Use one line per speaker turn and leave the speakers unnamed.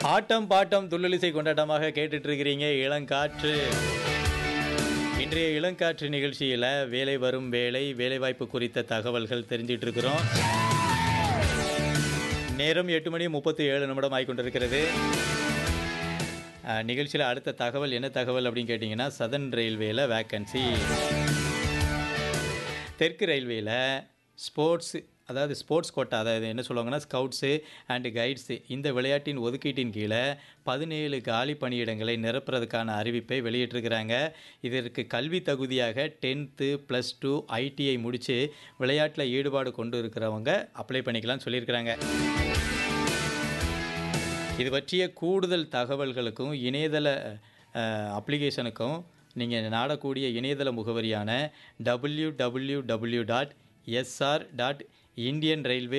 ஆட்டம் bottom துள்ளலிசை கொண்டாட்டமாக கேட்டுட்டு இருக்கிறீங்க இளங்காற்று இன்றைய இளங்காற்று நிகழ்ச்சியில் வேலை வரும் வேலை வேலைவாய்ப்பு குறித்த தகவல்கள் தெரிஞ்சிட்டு இருக்கிறோம் நேரம் எட்டு மணி முப்பத்தி ஏழு நிமிடம் ஆகிக்கொண்டிருக்கிறது நிகழ்ச்சியில் அடுத்த தகவல் என்ன தகவல் அப்படின்னு கேட்டிங்கன்னா சதன் ரயில்வேல வேக்கன்சி தெற்கு ரயில்வேல ஸ்போர்ட்ஸ் அதாவது ஸ்போர்ட்ஸ் கோட்டா அதாவது என்ன சொல்லுவாங்கன்னா ஸ்கவுட்ஸு அண்டு கைட்ஸு இந்த விளையாட்டின் ஒதுக்கீட்டின் கீழே பதினேழு காலி பணியிடங்களை நிரப்புறதுக்கான அறிவிப்பை வெளியிட்டிருக்கிறாங்க இதற்கு கல்வி தகுதியாக டென்த்து ப்ளஸ் டூ ஐடிஐ முடித்து விளையாட்டில் ஈடுபாடு கொண்டு இருக்கிறவங்க அப்ளை பண்ணிக்கலாம்னு சொல்லியிருக்கிறாங்க இது பற்றிய கூடுதல் தகவல்களுக்கும் இணையதள அப்ளிகேஷனுக்கும் நீங்கள் நாடக்கூடிய இணையதள முகவரியான W W W dot SR dot Indian railway